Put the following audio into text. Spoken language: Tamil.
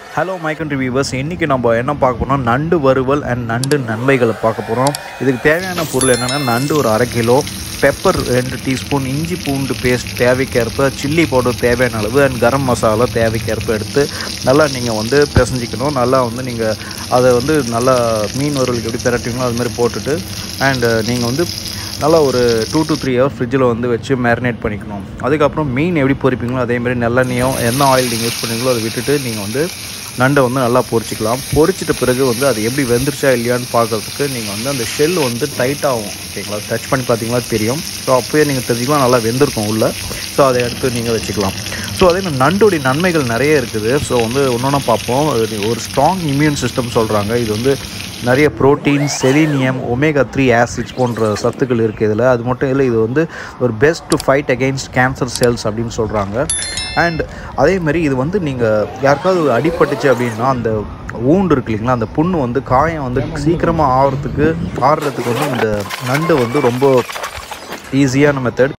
ஹலோ மைக்கன் ரிவியூவர்ஸ் இன்றைக்கி நம்ம என்ன பார்க்க போறோம் நண்டு வறுவல் அண்ட் நண்டு நன்மைகளை பார்க்க போகிறோம் இதுக்கு தேவையான பொருள் என்னென்னா நண்டு ஒரு அரை கிலோ பெப்பர் ரெண்டு டீஸ்பூன் இஞ்சி பூண்டு பேஸ்ட் தேவைக்கேற்ப சில்லி பவுடர் தேவையான அளவு அண்ட் கரம் மசாலா தேவைக்கேற்ப எடுத்து நல்லா நீங்கள் வந்து பிசைஞ்சிக்கணும் நல்லா வந்து நீங்கள் அதை வந்து நல்லா மீன் வறுவலுக்கு எப்படி திரட்டுவீங்களோ அது மாதிரி போட்டுட்டு அண்ட் நீங்கள் வந்து நல்லா ஒரு டூ டு த்ரீ ஹவர் ஃப்ரிட்ஜில் வந்து வச்சு மேரினேட் பண்ணிக்கணும் அதுக்கப்புறம் மீன் எப்படி பொரிப்பீங்களோ அதேமாதிரி நல்லெண்ணெயோ என்ன ஆயில் நீங்கள் யூஸ் பண்ணுவீங்களோ அதை விட்டுட்டு நீங்கள் வந்து நண்டை வந்து நல்லா பொரிச்சிக்கலாம் பொரிச்சிட்ட பிறகு வந்து அது எப்படி வெந்துருச்சா இல்லையான்னு பார்க்கறதுக்கு நீங்கள் வந்து அந்த ஷெல் வந்து டைட் ஆகும் ஓகேங்களா டச் பண்ணி பார்த்தீங்களா தெரியும் ஸோ அப்போயே நீங்கள் தெரிஞ்சுக்கலாம் நல்லா வெந்திருக்கும் உள்ளே ஸோ அதை எடுத்து நீங்கள் வச்சுக்கலாம் ஸோ அதே மாதிரி நண்டுடைய நன்மைகள் நிறைய இருக்குது ஸோ வந்து ஒன்றொன்னா பார்ப்போம் அது ஒரு ஸ்ட்ராங் இம்யூன் சிஸ்டம் சொல்கிறாங்க இது வந்து நிறைய protein selenium omega three acids போன்ற சத்துக்கள் இருக்குது இதில் அது மட்டும் இல்லை இது வந்து ஒரு best to fight against cancer cells அப்படின்னு சொல்கிறாங்க அண்ட் அதேமாதிரி இது வந்து நீங்கள் யாருக்காவது அடிபட்டுச்சு அப்படின்னா அந்த ஊண்டு இருக்கு இல்லைங்களா அந்த புண்ணு வந்து காயம் வந்து சீக்கிரமாக ஆகிறதுக்கு ஆறுறதுக்கு வந்து இந்த நண்டு வந்து ரொம்ப ஈஸியான மெத்தட்